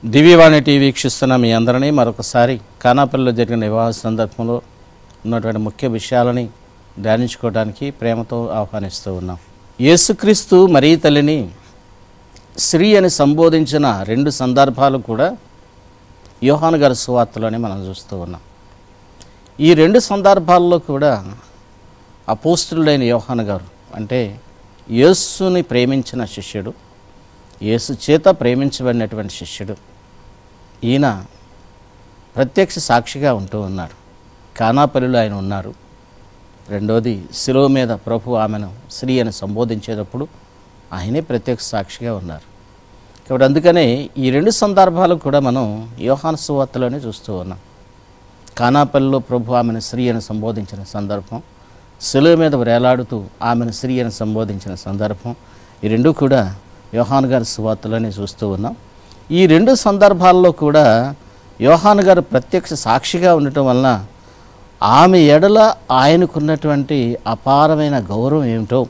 దివ్యవాణి TV వీక్షిస్తున్న మీ అందరినీ మరొకసారి కానాపల్లిలో జరిగిన వివాహ సందర్భంలో ఉన్నటువంటి ముఖ్య విషయాలని ధ్యానించుకోవడానికి ప్రేమతో ఆహ్వానిస్తూ ఉన్నాం యేసుక్రీస్తు మరీ తల్లిని స్త్రీ అని సంబోధించిన రెండు సందర్భాలు కూడా యోహాను గారి సువార్తలోనే మనం చూస్తూ ఉన్నాం ఈ రెండు సందర్భాల్లో కూడా అపోస్తులుడైన యోహాను గారు అంటే యేసుని ప్రేమించిన శిష్యుడు యేసు చేత ప్రేమించబడినటువంటి శిష్యుడు ఈయన ప్రత్యక్ష సాక్షిగా ఉంటూ ఉన్నాడు కానాపల్లిలో ఆయన ఉన్నారు రెండోది శిలువ మీద ప్రభు ఆమెను స్త్రీ అని సంబోధించేటప్పుడు ఆయనే ప్రత్యక్ష సాక్షిగా ఉన్నారు కాబట్టి అందుకనే ఈ రెండు సందర్భాలు కూడా మనం యోహాను సువార్తలోనే చూస్తూ ఉన్నాం కానాపల్లిలో ప్రభు ఆమెను స్త్రీ అని సంబోధించిన సందర్భం శిలువ మీద వేలాడుతూ ఆమెను స్త్రీ అని సంబోధించిన సందర్భం ఈ రెండు కూడా యోహాన్ గారి సువార్తలోనే చూస్తూ ఉన్నాం ఈ రెండు సందర్భాల్లో కూడా యోహాన్ గారు ప్రత్యక్ష సాక్షిగా ఉండటం వలన ఆమె ఎడల ఆయనకున్నటువంటి అపారమైన గౌరవం ఏమిటో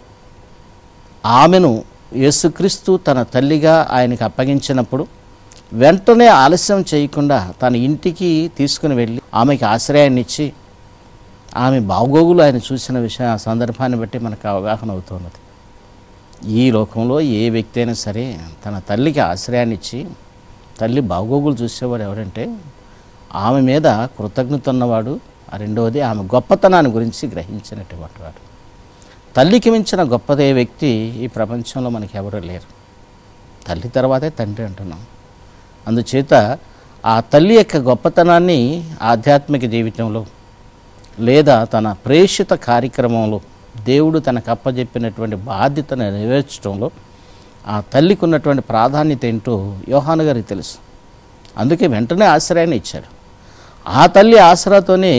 ఆమెను యేసుక్రీస్తు తన తల్లిగా ఆయనకు అప్పగించినప్పుడు వెంటనే ఆలస్యం చేయకుండా తన ఇంటికి తీసుకుని వెళ్ళి ఆమెకి ఆశ్రయాన్ని ఇచ్చి ఆమె బాగోగులు ఆయన చూసిన విషయం ఆ సందర్భాన్ని బట్టి మనకు అవగాహన అవుతున్నది ఈ లోకంలో ఏ వ్యక్తి అయినా సరే తన తల్లికి ఆశ్రయాన్ని ఇచ్చి తల్లి బాగోగులు చూసేవాడు ఎవరంటే ఆమె మీద కృతజ్ఞత ఉన్నవాడు ఆ రెండవది ఆమె గొప్పతనాన్ని గురించి గ్రహించినటువంటి వాడు తల్లికి మించిన గొప్పదే వ్యక్తి ఈ ప్రపంచంలో మనకి ఎవరూ లేరు తల్లి తర్వాతే తండ్రి అంటున్నాం అందుచేత ఆ తల్లి యొక్క గొప్పతనాన్ని ఆధ్యాత్మిక జీవితంలో లేదా తన ప్రేషిత కార్యక్రమంలో దేవుడు తనకు అప్పజెప్పినటువంటి బాధ్యతను నెరవేర్చడంలో ఆ తల్లికి ఉన్నటువంటి ప్రాధాన్యత ఏంటో యోహాను గారికి తెలుసు అందుకే వెంటనే ఆశ్రయాన్ని ఇచ్చాడు ఆ తల్లి ఆసరాతోనే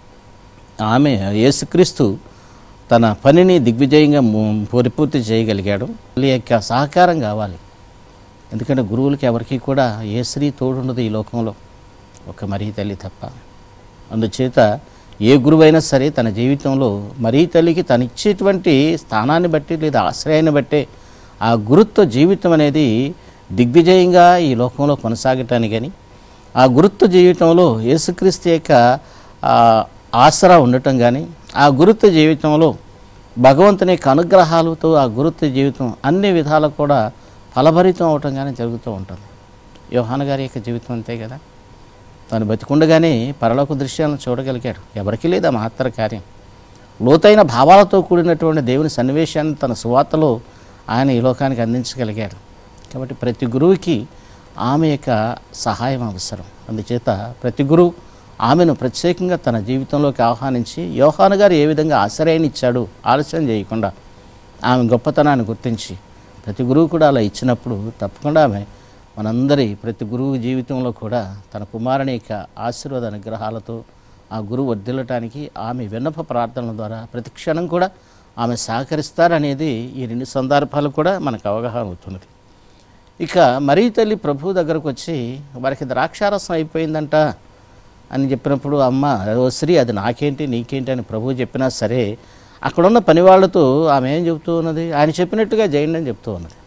ఆమె యేసుక్రీస్తు తన పనిని దిగ్విజయంగా ము- పరిపూర్తి చేయగలిగాడు తల్లి యొక్క సహకారం కావాలి ఎందుకంటే గురువులకి ఎవరికి కూడా ఏ స్త్రీ తోడుండదు ఈ లోకంలో ఒక మరీ తల్లి తప్ప అందుచేత ఏ గురువైనా సరే తన జీవితంలో మరీ తల్లికి తను ఇచ్చేటువంటి స్థానాన్ని బట్టి లేదా ఆశ్రయాన్ని బట్టే ఆ గురుత్వ జీవితం అనేది దిగ్విజయంగా ఈ లోకంలో కొనసాగటానికి కానీ ఆ గురుత్వ జీవితంలో యేసుక్రీస్తు యొక్క ఆ, ఆసరా ఉండటం కానీ ఆ గురుత్వ జీవితంలో భగవంతుని యొక్క అనుగ్రహాలతో ఆ గురుత్వ జీవితం అన్ని విధాలు కూడా ఫలభరితం అవటం కానీ జరుగుతూ ఉంటుంది యోహాన్ గారి యొక్క జీవితం అంతే కదా తను బతికుండగానే పరలోక దృశ్యాలను చూడగలిగాడు ఎవరికీ లేదు ఆ మహత్తర కార్యం లోతైన భావాలతో కూడినటువంటి దేవుని సన్నివేశాన్ని తన సువార్తలో ఆయన ఈ లోకానికి అందించగలిగాడు కాబట్టి ప్రతి గురువుకి ఆమె యొక్క సహాయం అవసరం అందుచేత ప్రతి గురువు ఆమెను ప్రత్యేకంగా తన జీవితంలోకి ఆహ్వానించి యోహాను గారు ఏ విధంగా ఆశ్రయాన్ని ఇచ్చాడు ఆలస్యం చేయకుండా ఆమె గొప్పతనాన్ని గుర్తించి ప్రతి గురువు కూడా అలా ఇచ్చినప్పుడు తప్పకుండా ఆమె మనందరి ప్రతి గురువు జీవితంలో కూడా తన కుమారుని యొక్క ఆశీర్వాద అనుగ్రహాలతో ఆ గురువు వర్ధిల్లటానికి ఆమె విన్నప ప్రార్థనల ద్వారా ప్రతి క్షణం కూడా ఆమె సహకరిస్తారనేది ఈ రెండు సందర్భాలు కూడా మనకు అవగాహన అవుతున్నది ఇక మరీ తల్లి ప్రభు దగ్గరకు వచ్చి వారికి ద్రాక్షారసం అయిపోయిందంట అని చెప్పినప్పుడు అమ్మ ఓ శ్రీ అది నాకేంటి నీకేంటి అని ప్రభు చెప్పినా సరే అక్కడున్న పని వాళ్ళతో ఆమె ఏం చెబుతూ ఉన్నది ఆయన చెప్పినట్టుగా చేయండి అని చెప్తూ ఉన్నది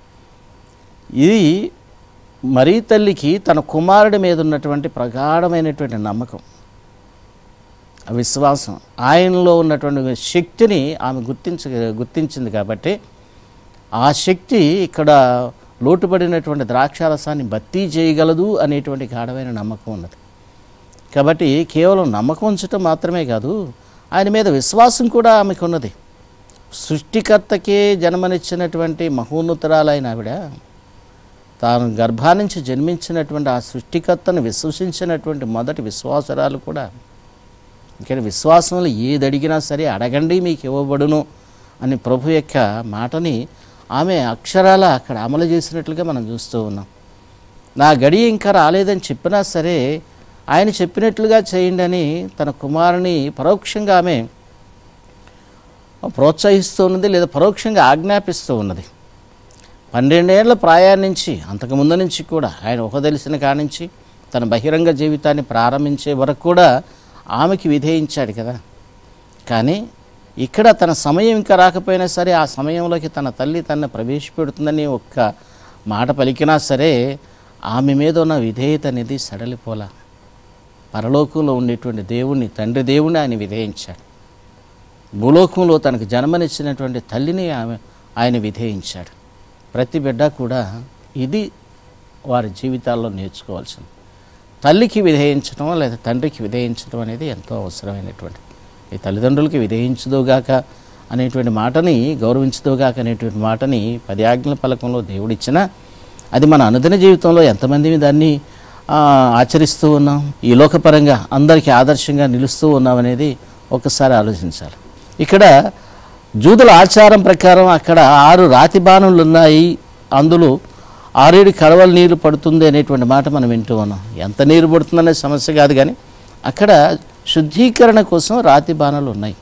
ఇది మరీ తల్లికి తన కుమారుడి మీద ఉన్నటువంటి ప్రగాఢమైనటువంటి నమ్మకం ఆ విశ్వాసం ఆయనలో ఉన్నటువంటి శక్తిని ఆమె గుర్తించ గుర్తించింది కాబట్టి ఆ శక్తి ఇక్కడ లోటుపడినటువంటి ద్రాక్షారసాన్ని భర్తీ చేయగలదు అనేటువంటి గాఢమైన నమ్మకం ఉన్నది కాబట్టి కేవలం నమ్మకం ఉంచటం మాత్రమే కాదు ఆయన మీద విశ్వాసం కూడా ఆమెకు ఉన్నది సృష్టికర్తకే జన్మనిచ్చినటువంటి మహోన్నతురాలైన ఆవిడ తాను గర్భాన్నించి జన్మించినటువంటి ఆ సృష్టికర్తను విశ్వసించినటువంటి మొదటి విశ్వాసరాలు కూడా ఇక్కడ విశ్వాసంలో ఏది అడిగినా సరే అడగండి మీకు ఇవ్వబడును అని ప్రభు యొక్క మాటని ఆమె అక్షరాల అక్కడ అమలు చేసినట్లుగా మనం చూస్తూ ఉన్నాం నా గడి ఇంకా రాలేదని చెప్పినా సరే ఆయన చెప్పినట్లుగా చేయండి అని తన కుమారుని పరోక్షంగా ఆమె ప్రోత్సహిస్తూ ఉన్నది లేదా పరోక్షంగా ఆజ్ఞాపిస్తూ ఉన్నది పన్నెండేళ్ల ప్రాయాన్ని నుంచి అంతకు ముందు నుంచి కూడా ఆయన ఒక తెలిసిన కానించి తన బహిరంగ జీవితాన్ని ప్రారంభించే వరకు కూడా ఆమెకి విధేయించాడు కదా కానీ ఇక్కడ తన సమయం ఇంకా రాకపోయినా సరే ఆ సమయంలోకి తన తల్లి తన ప్రవేశపెడుతుందని ఒక్క మాట పలికినా సరే ఆమె మీద ఉన్న విధేయత అనేది సడలిపోలా పరలోకంలో ఉండేటువంటి దేవుణ్ణి తండ్రి దేవుణ్ణి ఆయన విధేయించాడు భూలోకంలో తనకు జన్మనిచ్చినటువంటి తల్లిని ఆమె ఆయన విధేయించాడు ప్రతి బిడ్డ కూడా ఇది వారి జీవితాల్లో నేర్చుకోవాల్సింది తల్లికి విధేయించడం లేదా తండ్రికి విధేయించడం అనేది ఎంతో అవసరమైనటువంటి ఈ తల్లిదండ్రులకి విధేయించదుగాక అనేటువంటి మాటని గౌరవించదుగాక అనేటువంటి మాటని పది ఆజ్ఞల పలకంలో దేవుడిచ్చిన అది మన అనుదిన జీవితంలో ఎంతమంది దాన్ని ఆ, ఆచరిస్తూ ఉన్నాం ఈ లోకపరంగా అందరికీ ఆదర్శంగా నిలుస్తూ ఉన్నాం అనేది ఒకసారి ఆలోచించాలి ఇక్కడ జూదుల ఆచారం ప్రకారం అక్కడ ఆరు రాతి బాణులు ఉన్నాయి అందులో ఆరేడు కడవల నీరు పడుతుంది అనేటువంటి మాట మనం వింటూ ఉన్నాం ఎంత నీరు పడుతుందనే సమస్య కాదు కానీ అక్కడ శుద్ధీకరణ కోసం రాతి బాణాలు ఉన్నాయి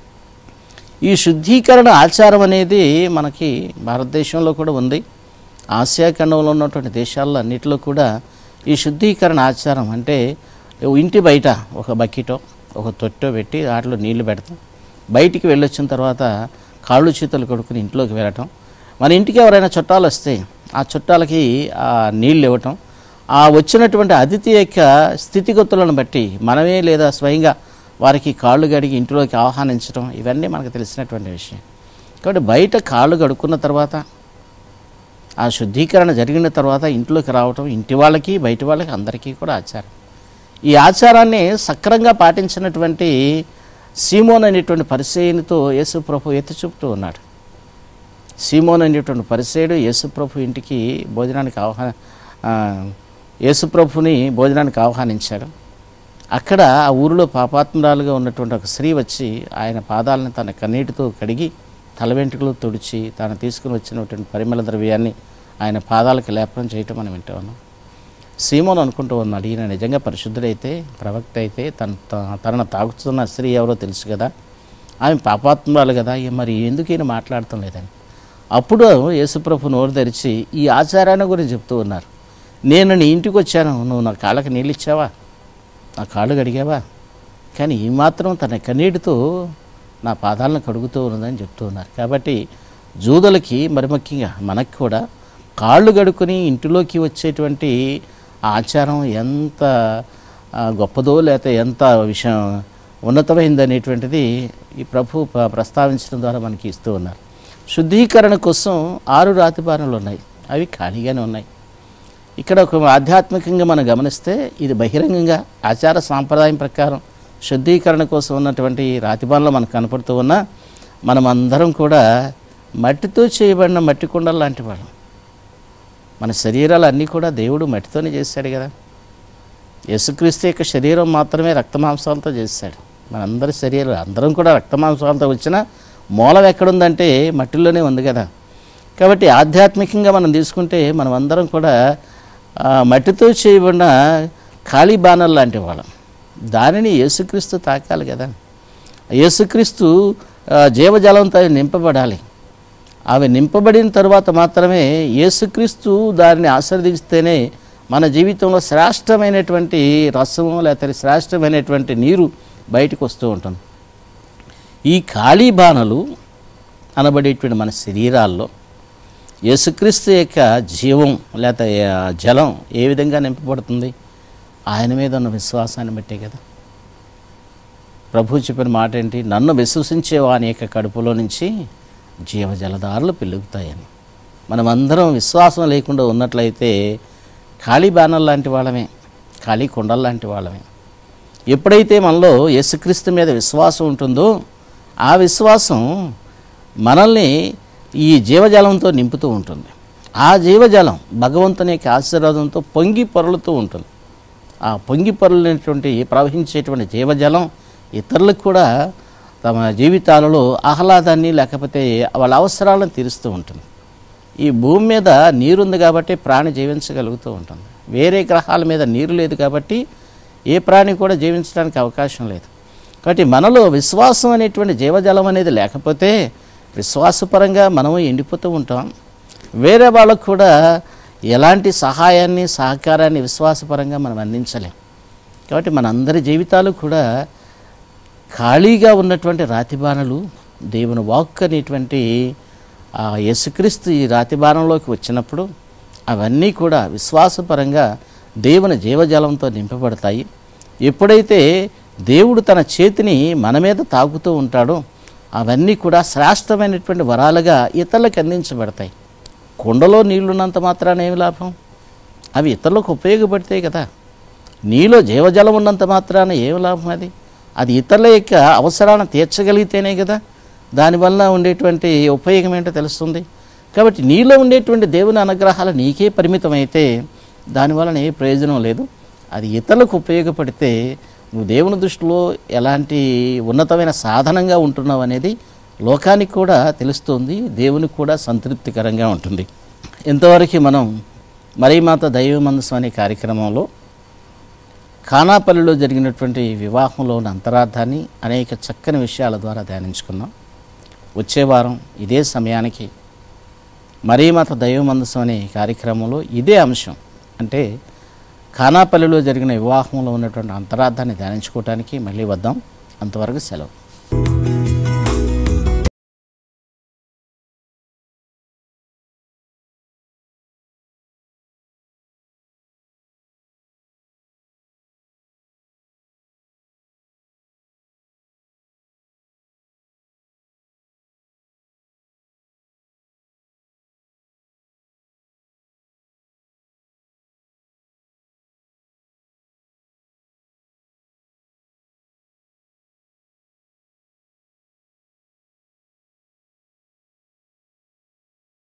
ఈ శుద్ధీకరణ ఆచారం అనేది మనకి భారతదేశంలో కూడా ఉంది ఆసియా ఖండంలో ఉన్నటువంటి దేశాల్లో అన్నిటిలో కూడా ఈ శుద్ధీకరణ ఆచారం అంటే ఇంటి బయట ఒక బకెటో ఒక తొట్టో పెట్టి వాటిలో నీళ్లు పెడతాం బయటికి వెళ్ళొచ్చిన తర్వాత కాళ్ళు చేతులు కొడుకుని ఇంట్లోకి వెళ్ళటం మన ఇంటికి ఎవరైనా చుట్టాలు వస్తే ఆ చుట్టాలకి ఆ నీళ్ళు ఇవ్వటం ఆ వచ్చినటువంటి అతిథి యొక్క స్థితిగతులను బట్టి మనమే లేదా స్వయంగా వారికి కాళ్ళు గడిగి ఇంటిలోకి ఆహ్వానించడం ఇవన్నీ మనకు తెలిసినటువంటి విషయం కాబట్టి బయట కాళ్ళు గడుక్కున్న తర్వాత ఆ శుద్ధీకరణ జరిగిన తర్వాత ఇంట్లోకి రావటం ఇంటి వాళ్ళకి బయట వాళ్ళకి అందరికీ కూడా ఆచారం ఈ ఆచారాన్ని సక్రంగా పాటించినటువంటి సీమోన్ అనేటువంటి పరిచయనితో యేసు ప్రభు ఎత్తి చూపుతూ ఉన్నాడు సీమోన్ అనేటువంటి పరిచయుడు యేసుప్రభు ఇంటికి భోజనానికి ఆహ్వా ఆ, యేసుప్రభుని భోజనానికి ఆహ్వానించాడు అక్కడ ఆ ఊరిలో పాపాత్మరాలుగా ఉన్నటువంటి ఒక స్త్రీ వచ్చి ఆయన పాదాలను తన కన్నీటితో కడిగి తల వెంట్రుకలు తుడిచి తాను తీసుకుని వచ్చినటువంటి పరిమళ ద్రవ్యాన్ని ఆయన పాదాలకు లేపనం చేయటం మనం వింటూ ఉన్నాం సీమోన్ అనుకుంటూ ఉన్నాడు ఈయన నిజంగా పరిశుద్ధుడైతే ప్రవక్త అయితే తన త- తనను తాగుతున్న స్త్రీ ఎవరో తెలుసు కదా ఆమె పాపాత్మరాలు కదా ఈ మరి ఎందుకు ఈయన మాట్లాడటం లేదని అప్పుడు యేసుప్రభు నోరు తెరిచి ఈ ఆచారాన్ని గురించి చెప్తూ ఉన్నారు నేను నీ ఇంటికి వచ్చాను నువ్వు నా కాళ్ళకి నీళ్ళు ఇచ్చావా నా కాళ్ళు కడిగావా కానీ ఈ మాత్రం తన కన్నీటితో నా పాదాలను కడుగుతూ ఉన్నదని చెప్తూ ఉన్నారు కాబట్టి జూదలకి మరి ముఖ్యంగా మనకి కూడా కాళ్ళు కడుక్కొని ఇంటిలోకి వచ్చేటువంటి ఆచారం ఎంత ఆ, గొప్పదో లేకపోతే ఎంత విషయం ఉన్నతమైందనేటువంటిది ఈ ప్రభు ప్ర- ప్రస్తావించడం ద్వారా మనకి ఇస్తూ ఉన్నారు శుద్ధీకరణ కోసం ఆరు రాతిబాణలు ఉన్నాయి అవి ఖాళీగానే ఉన్నాయి ఇక్కడ ఒక ఆధ్యాత్మికంగా మనం గమనిస్తే ఇది బహిరంగంగా ఆచార సాంప్రదాయం ప్రకారం శుద్ధీకరణ కోసం ఉన్నటువంటి రాతిబాణలు మనకు కనపడుతూ ఉన్నా మనం అందరం కూడా మట్టితో చేయబడిన మట్టి కుండలు లాంటి వాళ్ళం మన శరీరాలు అన్నీ కూడా దేవుడు మట్టితోనే చేశాడు కదా యేసుక్రీస్తు యొక్క శరీరం మాత్రమే రక్తమాంసాలతో చేశాడు మనందరి శరీరం అందరం కూడా రక్తమాంసాలతో వచ్చిన మూలం ఎక్కడుందంటే మట్టిలోనే ఉంది కదా కాబట్టి ఆధ్యాత్మికంగా మనం తీసుకుంటే మనం అందరం కూడా ఆ, మట్టితో చేయబడిన ఖాళీ బాణాలు లాంటి వాళ్ళం దానిని యేసుక్రీస్తు తాకాలి కదా యేసుక్రీస్తు ఆ, జీవజలంతో అవి నింపబడాలి అవి నింపబడిన తరువాత మాత్రమే యేసుక్రీస్తు దానిని ఆశీర్వదిస్తేనే మన జీవితంలో శ్రేష్టమైనటువంటి రసము లేకపోతే శ్రేష్టమైనటువంటి నీరు బయటకు వస్తూ ఉంటుంది ఈ ఖాళీ బాణలు అనబడేటువంటి మన శరీరాల్లో యేసుక్రీస్తు యొక్క జీవం లేకపోతే ఆ జలం ఏ విధంగా నింపబడుతుంది ఆయన మీద ఉన్న విశ్వాసాన్ని బట్టే కదా ప్రభు చెప్పిన మాట ఏంటి నన్ను విశ్వసించే వాని యొక్క కడుపులో నుంచి జీవజలధారలు పెరుగుతాయని మనమందరం విశ్వాసం లేకుండా ఉన్నట్లయితే ఖాళీ బాణం లాంటి వాళ్ళమే ఖాళీ కొండల లాంటి వాళ్ళమే ఎప్పుడైతే మనలో యేసుక్రీస్తు మీద విశ్వాసం ఉంటుందో ఆ విశ్వాసం మనల్ని ఈ జీవజలంతో నింపుతూ ఉంటుంది ఆ జీవజలం భగవంతుని యొక్క ఆశీర్వాదంతో పొంగి పొరలుతూ ఉంటుంది ఆ పొంగి పొరలినటువంటి ప్రవహించేటువంటి జీవజలం ఇతరులకు కూడా తమ జీవితాలలో ఆహ్లాదాన్ని లేకపోతే వాళ్ళ అవసరాలను తీరుస్తూ ఉంటుంది ఈ భూమి మీద నీరుంది కాబట్టి ప్రాణి జీవించగలుగుతూ ఉంటుంది వేరే గ్రహాల మీద నీరు లేదు కాబట్టి ఏ ప్రాణి కూడా జీవించడానికి అవకాశం లేదు కాబట్టి మనలో విశ్వాసం అనేటువంటి జీవజలం అనేది లేకపోతే విశ్వాసపరంగా మనము ఎండిపోతూ ఉంటాం వేరే వాళ్ళకు కూడా ఎలాంటి సహాయాన్ని సహకారాన్ని విశ్వాసపరంగా మనం అందించలేం కాబట్టి మనందరి జీవితాలు కూడా ఖాళీగా ఉన్నటువంటి రాతిబాణలు దేవుని వాక్ అనేటువంటి ఆ యేసుక్రీస్తు ఈ రాతిబాణంలోకి వచ్చినప్పుడు అవన్నీ కూడా విశ్వాసపరంగా దేవుని జీవజలంతో నింపబడతాయి ఎప్పుడైతే దేవుడు తన చేతిని మన మీద తాకుతూ ఉంటాడో అవన్నీ కూడా శ్రేష్టమైనటువంటి వరాలుగా ఇతరులకు అందించబడతాయి కుండలో నీళ్లున్నంత మాత్రాన ఏమి లాభం అవి ఇతరులకు ఉపయోగపడతాయి కదా నీలో జీవజలం ఉన్నంత మాత్రాన ఏం లాభం అది అది ఇతరుల యొక్క అవసరాన్ని తీర్చగలిగితేనే కదా దానివల్ల ఉండేటువంటి ఉపయోగం ఏంటో తెలుస్తుంది కాబట్టి నీలో ఉండేటువంటి దేవుని అనుగ్రహాలు నీకే పరిమితమైతే దానివలన ఏ ప్రయోజనం లేదు అది ఇతరులకు ఉపయోగపడితే నువ్వు దేవుని దృష్టిలో ఎలాంటి ఉన్నతమైన సాధనంగా ఉంటున్నావు అనేది లోకానికి కూడా తెలుస్తుంది దేవునికి కూడా సంతృప్తికరంగా ఉంటుంది ఇంతవరకు మనం మరీమాత దైవమందసం అనే కార్యక్రమంలో ఖానాపల్లిలో జరిగినటువంటి వివాహంలో ఉన్న అంతరార్థాన్ని అనేక చక్కని విషయాల ద్వారా ధ్యానించుకున్నాం వచ్చే వారం ఇదే సమయానికి మరీమాత దైవమందసం అనే కార్యక్రమంలో ఇదే అంశం అంటే ఖానాపల్లిలో జరిగిన వివాహంలో ఉన్నటువంటి అంతరార్థాన్ని ధ్యానించుకోవటానికి మళ్ళీ వద్దాం అంతవరకు సెలవు